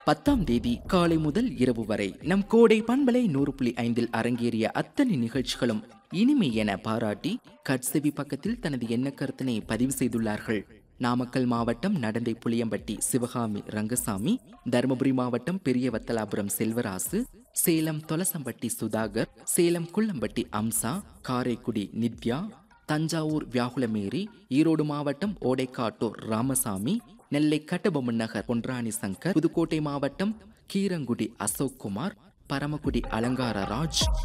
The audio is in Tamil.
பத்தாம் தேதி காலை முதல் இரவு வரை நம் கோடை பண்பலை நூறு புள்ளி ஐந்தில் அரங்கேறிய அத்தனை நிகழ்ச்சிகளும் இனிமை என பாராட்டி கட்செவி பக்கத்தில் தனது எண்ண கருத்தினை பதிவு செய்துள்ளார்கள் நாமக்கல் மாவட்டம் நடந்தை புளியம்பட்டி சிவகாமி ரங்கசாமி தருமபுரி மாவட்டம் பெரியவத்தலாபுரம் செல்வராசு சேலம் தொலசம்பட்டி சுதாகர் சேலம் குள்ளம்பட்டி அம்சா காரைக்குடி நித்யா தஞ்சாவூர் வியாகுலமேரி ஈரோடு மாவட்டம் ஓடைக்காட்டூர் ராமசாமி நெல்லை கட்டபொம்மன் நகர் பொன்ராணி சங்கர் புதுக்கோட்டை மாவட்டம் கீரங்குடி அசோக் குமார் பரமக்குடி அலங்கார ராஜ்